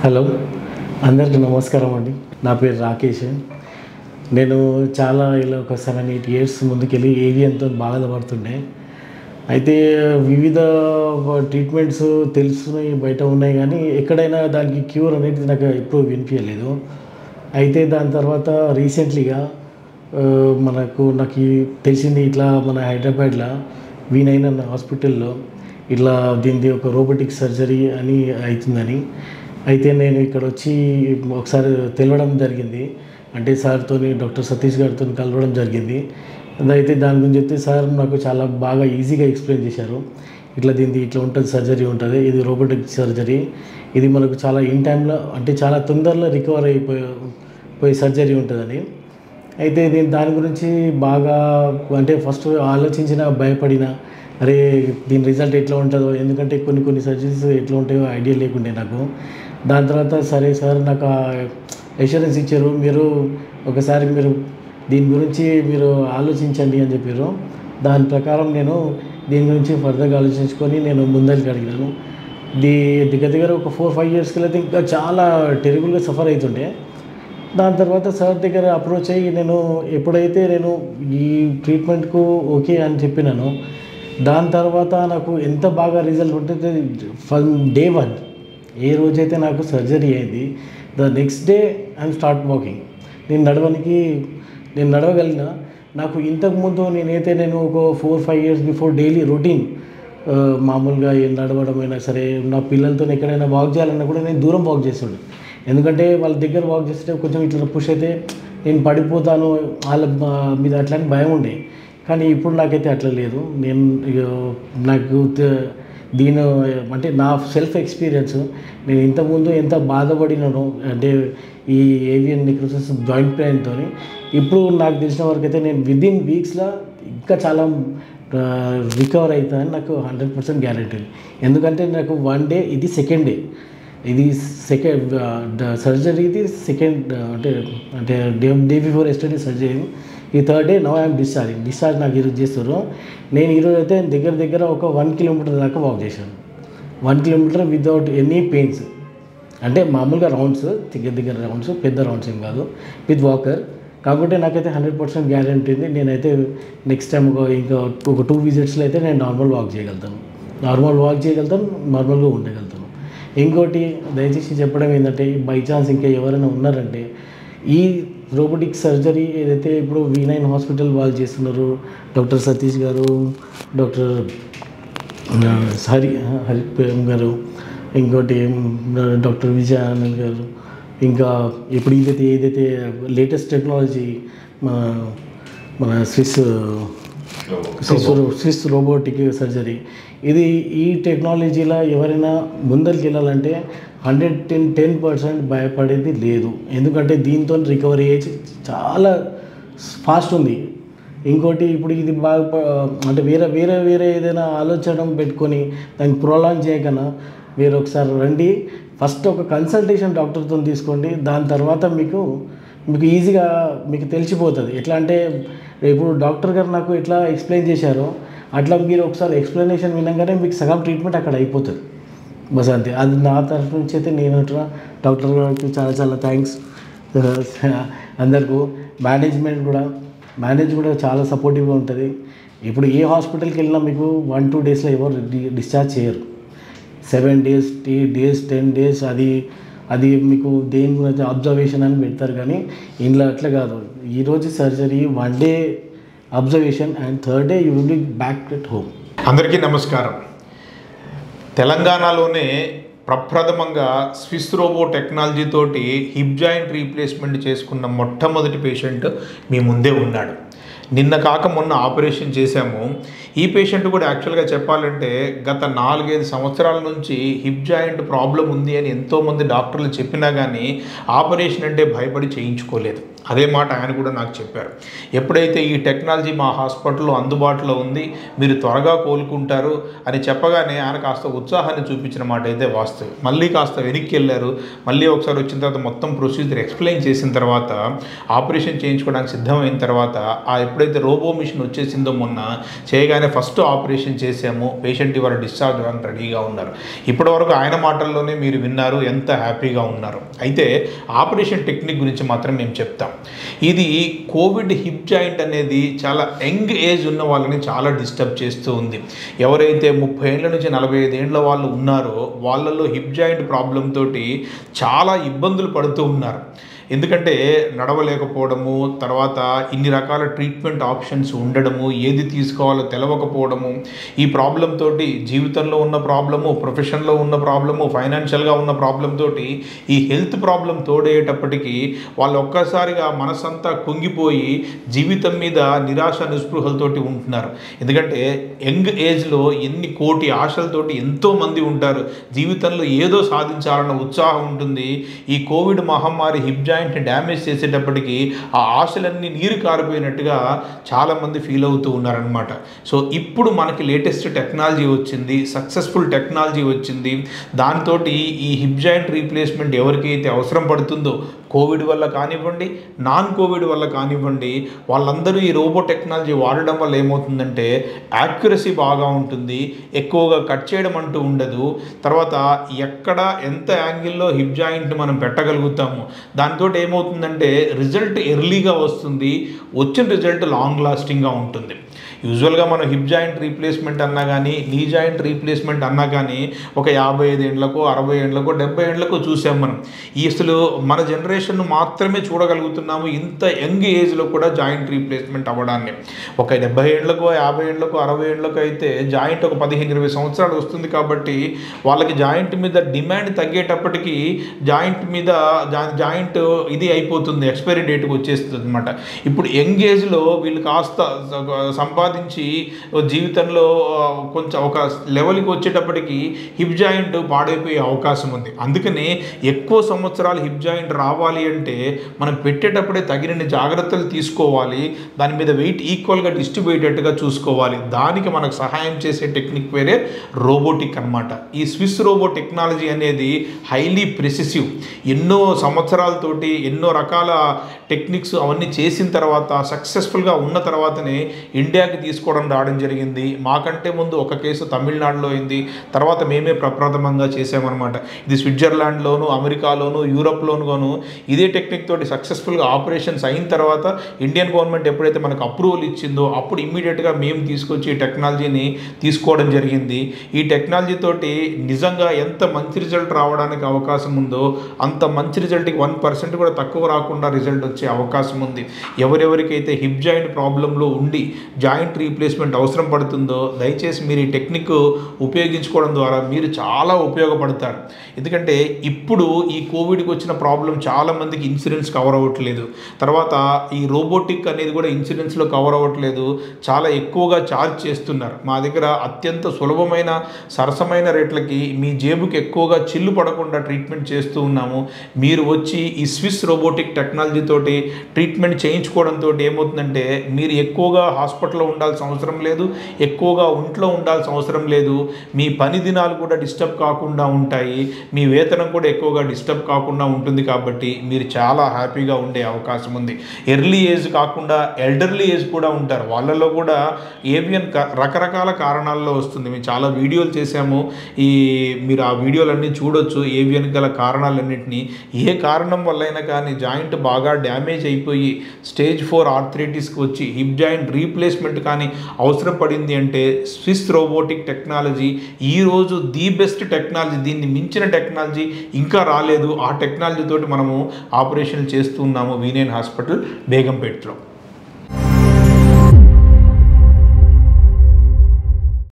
hello అందరికీ నమస్కారం అండి నా పేరు రాకేష్ నేను చాలా ఇలా ఒక సెవెన్ ఎయిట్ ఇయర్స్ ముందుకెళ్ళి ఏవియన్తో బాధపడుతుండే అయితే వివిధ ట్రీట్మెంట్స్ తెలుస్తున్నాయి బయట ఉన్నాయి కానీ ఎక్కడైనా దానికి క్యూర్ అనేది నాకు ఎప్పుడూ వినిపించలేదు అయితే దాని తర్వాత రీసెంట్లీగా ఆ, మనకు నాకు ఈ తెలిసింది ఇట్లా మన హైదరాబాద్లో వీనైన హాస్పిటల్లో ఇట్లా దీనిది ఒక రోబోటిక్ సర్జరీ అని అవుతుందని అయితే నేను ఇక్కడ వచ్చి ఒకసారి తెలవడం జరిగింది అంటే సార్తో డాక్టర్ సతీష్ గారితో కలవడం జరిగింది అయితే దాని గురించి చెప్తే సార్ నాకు చాలా బాగా ఈజీగా ఎక్స్ప్లెయిన్ చేశారు ఇట్లా దీనిది ఇట్లా ఉంటుంది సర్జరీ ఉంటుంది ఇది రోబోటిక్ సర్జరీ ఇది మనకు చాలా ఇన్ టైంలో అంటే చాలా తొందరలో రికవర్ అయిపోయే పోయే సర్జరీ ఉంటుందని అయితే నేను దాని గురించి బాగా అంటే ఫస్ట్ ఆలోచించిన భయపడిన అరే దీని రిజల్ట్ ఎట్లా ఉంటుందో ఎందుకంటే కొన్ని కొన్ని సర్జరీస్ ఎట్లా ఉంటాయో ఐడియా లేకుండే నాకు దాని తర్వాత సరే సార్ నాకు ఎష్యూరెన్స్ ఇచ్చారు మీరు ఒకసారి మీరు దీని గురించి మీరు ఆలోచించండి అని చెప్పారు దాని ప్రకారం నేను దీని గురించి ఫర్దర్గా ఆలోచించుకొని నేను ముందరికి అడిగినాను దీ దగ్గర దగ్గర ఒక ఫోర్ ఫైవ్ ఇయర్స్కి అయితే ఇంకా చాలా టెరిబుల్గా సఫర్ అవుతుండే దాని తర్వాత సార్ దగ్గర అప్రోచ్ అయ్యి నేను ఎప్పుడైతే నేను ఈ ట్రీట్మెంట్కు ఓకే అని చెప్పినాను దాని తర్వాత నాకు ఎంత బాగా రిజల్ట్ ఉంటుంది ఫ్రమ్ డే వన్ ఏ రోజైతే నాకు సర్జరీ అయింది the next day I'm start walking నేను నడవనికి నేను నడవగలిగిన నాకు ఇంతకుముందు నేనైతే నేను ఒక four five years before daily routine మామూలుగా ఏ నడవడం అయినా సరే నా పిల్లలతో ఎక్కడైనా వాక్ చేయాలన్నా కూడా నేను దూరం వాక్ చేస్తుండే ఎందుకంటే వాళ్ళ దగ్గర వాక్ చేస్తే కొంచెం ఇట్లా పుష్ అయితే నేను పడిపోతాను వాళ్ళ ఆ, మీద అట్లా అని భయం ఉండే కానీ ఇప్పుడు నాకైతే అట్లా లేదు నేను ఇక నాకు తె- దీని అంటే నా సెల్ఫ్ ఎక్స్పీరియన్స్ నేను ఇంతకుముందు ఎంత బాధపడినానో అంటే ఈ ఏవియన్ నెక్రోసిస్ జాయింట్ పెయిన్తో ఇప్పుడు నాకు తెలిసిన వరకు అయితే నేను విదిన్ వీక్స్లో ఇంకా చాలా రికవర్ అవుతానని నాకు హండ్రెడ్ పర్సెంట్ గ్యారెంటీ ఎందుకంటే నాకు వన్ డే ఇది సెకండ్ డే ఇది సెకండ్ సర్జరీ ఇది సెకండ్ అంటే అంటే day day before yesterday surgery ఈ third day no I'm discharge discharge నాకు ఈరోజు చేస్తారు నేను ఈరోజు అయితే దగ్గర దగ్గర ఒక వన్ కిలోమీటర్ దాకా వాక్ చేశాను one kilometre without any pains అంటే మామూలుగా రౌండ్స్ దగ్గర దగ్గర రౌండ్స్ పెద్ద రౌండ్స్ ఏం కాదు విత్ వాకర్ కాకపోతే నాకైతే హండ్రెడ్ పర్సెంట్ గ్యారంటీ ఉంది నేనైతే నెక్స్ట్ టైం ఒక ఇంకా ఒక టూ విజిట్స్లో అయితే నేను నార్మల్ వాక్ చేయగలుగుతాను నార్మల్ వాక్ చేయగలుగుతాను నార్మల్గా ఉండగలుగుతాను ఇంకోటి దయచేసి చెప్పడం ఏంటంటే బై ఛాన్స్ ఇంకా ఎవరైనా ఉన్నారంటే ఈ రోబోటిక్ సర్జరీ ఏదైతే ఇప్పుడు వి నైన్ హాస్పిటల్ వాళ్ళు చేస్తున్నారు డాక్టర్ సతీష్ గారు డాక్టర్ ఆ, హరి హరి ప్రేమ్ గారు ఇంకోటి ఆ, డాక్టర్ విజయానంద్ గారు ఇంకా ఇప్పుడు ఏదైతే ఏదైతే లేటెస్ట్ టెక్నాలజీ మన మన స్విస్ స్విస్ రో- స్విస్ రోబోటిక్ సర్జరీ ఇది ఈ టెక్నాలజీలో ఎవరైనా ముందరికి వెళ్ళాలంటే హండ్రెడ్ టెన్ టెన్ పర్సెంట్ భయపడేది లేదు ఎందుకంటే దీంతో రికవరీ ఏజ్ చాలా ఫాస్ట్ ఉంది ఇంకోటి ఇప్పుడు ఇది బాగా ప- అంటే వేరే వేరే వేరే ఏదైనా ఆలోచన పెట్టుకొని దాన్ని ప్రోలాంగ్ చేయకన్నా మీరు ఒకసారి రండి ఫస్ట్ ఒక కన్సల్టేషన్ డాక్టర్తో తీసుకోండి దాని తర్వాత మీకు మీకు ఈజీగా మీకు తెలిసిపోతుంది ఎట్లా అంటే ఇప్పుడు డాక్టర్ గారు నాకు ఎట్లా ఎక్స్ప్లెయిన్ చేశారో అట్లా మీరు ఒకసారి ఎక్స్ప్లెనేషన్ వినగానే మీకు సగం ట్రీట్మెంట్ అక్కడ అయిపోతుంది బస్ అంతే అది నా తరఫు నుంచి అయితే నేను అంటున్నా డాక్టర్ గారికి చాలా చాలా థ్యాంక్స్ అందరికీ మేనేజ్మెంట్ కూడా మేనేజ్ కూడా చాలా సపోర్టివ్గా ఉంటుంది ఇప్పుడు ఏ హాస్పిటల్కి వెళ్ళినా మీకు వన్ టూ డేస్లో ఎవరు డి- డిశ్చార్జ్ చేయరు seven days eight days ten days అది అది మీకు దేని గురించి అబ్జర్వేషన్ అని పెడతారు కానీ ఇంట్లో అట్లా కాదు ఈరోజు surgery one day observation and third day you will be back at home అందరికీ నమస్కారం తెలంగాణలోనే ప్రప్రథమంగా స్విస్ రోబో టెక్నాలజీ తోటి హిప్ జాయింట్ రీప్లేస్మెంట్ చేసుకున్న మొట్టమొదటి పేషెంట్ మీ ముందే ఉన్నాడు నిన్న కాక మొన్న ఆపరేషన్ చేశాము ఈ పేషెంట్ కూడా యాక్చువల్గా చెప్పాలంటే గత నాలుగైదు సంవత్సరాల నుంచి హిప్ జాయింట్ ప్రాబ్లం ఉంది అని ఎంతోమంది డాక్టర్లు చెప్పినా కానీ ఆపరేషన్ అంటే భయపడి చేయించుకోలేదు అదే మాట ఆయన కూడా నాకు చెప్పారు ఎప్పుడైతే ఈ టెక్నాలజీ మా హాస్పిటల్లో అందుబాటులో ఉంది మీరు త్వరగా కోలుకుంటారు అని చెప్పగానే ఆయన కాస్త ఉత్సాహాన్ని చూపించిన మాట అయితే వాస్తవం మళ్ళీ కాస్త వెనక్కి వెళ్ళారు మళ్ళీ ఒకసారి వచ్చిన తర్వాత మొత్తం ప్రొసీజర్ ఎక్స్ప్లెయిన్ చేసిన తర్వాత ఆపరేషన్ చేయించుకోవడానికి సిద్ధమైన తర్వాత ఆ ఎప్పుడైతే రోబో మిషన్ వచ్చేసిందో మొన్న చేయగానే నిజంగానే ఫస్ట్ ఆపరేషన్ చేసాము పేషెంట్ ఇవాళ డిశ్చార్జ్ అవ్వడానికి రెడీగా ఉన్నారు ఇప్పటివరకు ఆయన మాటల్లోనే మీరు విన్నారు ఎంత హ్యాపీగా ఉన్నారు అయితే ఆపరేషన్ టెక్నిక్ గురించి మాత్రం మేము చెప్తాం ఇది కోవిడ్ హిప్ జాయింట్ అనేది చాలా యంగ్ ఏజ్ ఉన్న వాళ్ళని చాలా డిస్టర్బ్ చేస్తూ ఉంది ఎవరైతే ముప్పై ఏళ్ళ నుంచి నలభై ఐదు ఏళ్ళ వాళ్ళు ఉన్నారో వాళ్ళలో హిప్ జాయింట్ ప్రాబ్లం తోటి చాలా ఇబ్బందులు పడుతూ ఉన్నారు ఎందుకంటే నడవలేకపోవడము తర్వాత ఇన్ని రకాల ట్రీట్మెంట్ ఆప్షన్స్ ఉండడము ఏది తీసుకోవాలో తెలవకపోవడము ఈ ప్రాబ్లం తోటి జీవితంలో ఉన్న ప్రాబ్లము ప్రొఫెషన్లో ఉన్న ప్రాబ్లము ఫైనాన్షియల్గా ఉన్న ప్రాబ్లం తోటి ఈ హెల్త్ ప్రాబ్లం తోడేటప్పటికీ వాళ్ళు ఒక్కసారిగా మనసంతా కుంగిపోయి జీవితం మీద నిరాశ నిస్పృహలతోటి ఉంటున్నారు ఎందుకంటే యంగ్ ఏజ్లో ఎన్ని కోటి ఆశలతోటి ఎంతో మంది ఉంటారు జీవితంలో ఏదో సాధించాలన్న ఉత్సాహం ఉంటుంది ఈ కోవిడ్ మహమ్మారి హిప్ జాయింట్ డ్యామేజ్ చేసేటప్పటికి ఆ ఆశలన్నీ నీరు కారిపోయినట్టుగా చాలామంది ఫీల్ అవుతూ ఉన్నారనమాట సో ఇప్పుడు మనకి లేటెస్ట్ టెక్నాలజీ వచ్చింది సక్సెస్ఫుల్ టెక్నాలజీ వచ్చింది దాంతో ఈ హిప్ జాయింట్ రీప్లేస్మెంట్ ఎవరికైతే అవసరం పడుతుందో కోవిడ్ వల్ల కానివ్వండి నాన్ కోవిడ్ వల్ల కానివ్వండి వాళ్ళందరూ ఈ రోబో టెక్నాలజీ వాడడం వల్ల ఏమవుతుందంటే యాక్యురసీ బాగా ఉంటుంది ఎక్కువగా కట్ చేయడం అంటూ ఉండదు తర్వాత ఎక్కడ ఎంత యాంగిల్లో హిప్ జాయింట్ మనం పెట్టగలుగుతాము దాంతో ఏమవుతుందంటే రిజల్ట్ ఎర్లీగా వస్తుంది వచ్చిన రిజల్ట్ లాంగ్ లాస్టింగ్గా ఉంటుంది యూజువల్గా మనం హిప్ జాయింట్ రీప్లేస్మెంట్ అన్నా కానీ నీ జాయింట్ రీప్లేస్మెంట్ అన్నా కానీ ఒక యాభై ఐదు ఏండ్లకో అరవై ఏండ్లకో డెబ్బై ఏండ్లకో చూసాం మనం ఈ అసలు మన జనరేషన్ మాత్రమే చూడగలుగుతున్నాము ఇంత యంగ్ ఏజ్లో కూడా జాయింట్ రీప్లేస్మెంట్ అవ్వడాన్ని ఒక డెబ్బై ఏండ్లకో యాభై ఏండ్లకో అరవై ఏండ్లకో అయితే జాయింట్ ఒక పదిహేను ఇరవై సంవత్సరాలు వస్తుంది కాబట్టి వాళ్ళకి జాయింట్ మీద డిమాండ్ తగ్గేటప్పటికి జాయింట్ మీద జా- జాయింట్ ఇది అయిపోతుంది ఎక్స్పైరీ డేట్కి వచ్చేస్తుంది అనమాట ఇప్పుడు యంగ్ ఏజ్లో వీళ్ళు కాస్త సంపాదించి జీవితంలో ఆ, కొంచెం ఒక లెవెల్కి వచ్చేటప్పటికి హిప్ జాయింట్ పాడైపోయే అవకాశం ఉంది అందుకని ఎక్కువ సంవత్సరాలు హిప్ జాయింట్ రావాలి అంటే మనం పెట్టేటప్పుడే తగినన్ని జాగ్రత్తలు తీసుకోవాలి దాని మీద వెయిట్ ఈక్వల్గా డిస్ట్రిబ్యూటెడ్గా చూసుకోవాలి దానికి మనకు సహాయం చేసే టెక్నిక్ పేరే రోబోటిక్ అన్నమాట ఈ స్విస్ రోబో టెక్నాలజీ అనేది హైలీ ప్రెసిసివ్ ఎన్నో సంవత్సరాలతోటి ఎన్నో రకాల టెక్నిక్స్ అవన్నీ చేసిన తర్వాత సక్సెస్ఫుల్గా ఉన్న తర్వాతనే ఇండియాకి తీసుకోవడం రావడం జరిగింది మాకంటే ముందు ఒక కేసు తమిళనాడులో అయింది తర్వాత మేమే ప్రప్రథమంగా చేసామన్నమాట ఇది స్విట్జర్లాండ్లోను అమెరికాలోను యూరోప్లోను ఇదే టెక్నిక్ తోటి సక్సెస్ఫుల్గా ఆపరేషన్స్ అయిన తర్వాత ఇండియన్ గవర్నమెంట్ ఎప్పుడైతే మనకు అప్రూవల్ ఇచ్చిందో అప్పుడు ఇమ్మీడియట్గా మేము తీసుకొచ్చి ఈ టెక్నాలజీని తీసుకోవడం జరిగింది ఈ టెక్నాలజీ తోటి నిజంగా ఎంత మంచి రిజల్ట్ రావడానికి అవకాశం ఉందో అంత మంచి రిజల్ట్కి వన్ పర్సెంట్ కూడా తక్కువ రాకుండా రిజల్ట్ వచ్చే అవకాశం ఉంది ఎవరెవరికైతే హిప్ జాయింట్ ప్రాబ్లంలో ఉండి జాయింట్ రీప్లేస్మెంట్ అవసరం పడుతుందో దయచేసి మీరు ఈ టెక్నిక్ ఉపయోగించుకోవడం ద్వారా మీరు చాలా ఉపయోగపడతారు ఎందుకంటే ఇప్పుడు ఈ కోవిడ్కి వచ్చిన ప్రాబ్లం చాలామందికి ఇన్సూరెన్స్ కవర్ అవ్వట్లేదు తర్వాత ఈ రోబోటిక్ అనేది కూడా ఇన్సూరెన్స్లో కవర్ అవ్వట్లేదు చాలా ఎక్కువగా ఛార్జ్ చేస్తున్నారు మా దగ్గర అత్యంత సులభమైన సరసమైన రేట్లకి మీ జేబుకి ఎక్కువగా చిల్లు పడకుండా ట్రీట్మెంట్ చేస్తూ ఉన్నాము మీరు వచ్చి ఈ స్విస్ రోబోటిక్ టెక్నాలజీ తోటి ట్రీట్మెంట్ చేయించుకోవడంతో ఏమవుతుందంటే మీరు ఎక్కువగా హాస్పిటల్లో ఉండాల్సిన అవసరం లేదు ఎక్కువగా ఒంట్లో ఉండాల్సిన అవసరం లేదు మీ పని దినాలు కూడా డిస్టర్బ్ కాకుండా ఉంటాయి మీ వేతనం కూడా ఎక్కువగా డిస్టర్బ్ కాకుండా ఉంటుంది కాబట్టి మీరు చాలా హ్యాపీగా ఉండే అవకాశం ఉంది ఎర్లీ ఏజ్ కాకుండా ఎల్డర్లీ ఏజ్ కూడా ఉంటారు వాళ్ళలో కూడా ఏవియన్ రకరకాల కారణాల్లో వస్తుంది మేము చాలా వీడియోలు చేసాము ఈ మీరు ఆ వీడియోలన్నీ చూడొచ్చు ఏవియన్ గల కారణాలన్నింటినీ ఏ కారణం వల్లైనా కానీ జాయింట్ బాగా డ్యామేజ్ అయిపోయి స్టేజ్ ఫోర్ ఆర్థరైటిస్కి వచ్చి హిప్ జాయింట్ రీప్లేస్మెంట్ కానీ అవసరం పడింది అంటే స్విస్ రోబోటిక్ టెక్నాలజీ ఈరోజు ది బెస్ట్ టెక్నాలజీ దీన్ని మించిన టెక్నాలజీ ఇంకా రాలేదు ఆ టెక్నాలజీ తోటి మనము ఆపరేషన్లు చేస్తూ ఉన్నాము వీనేన్ హాస్పిటల్ బేగంపేటలో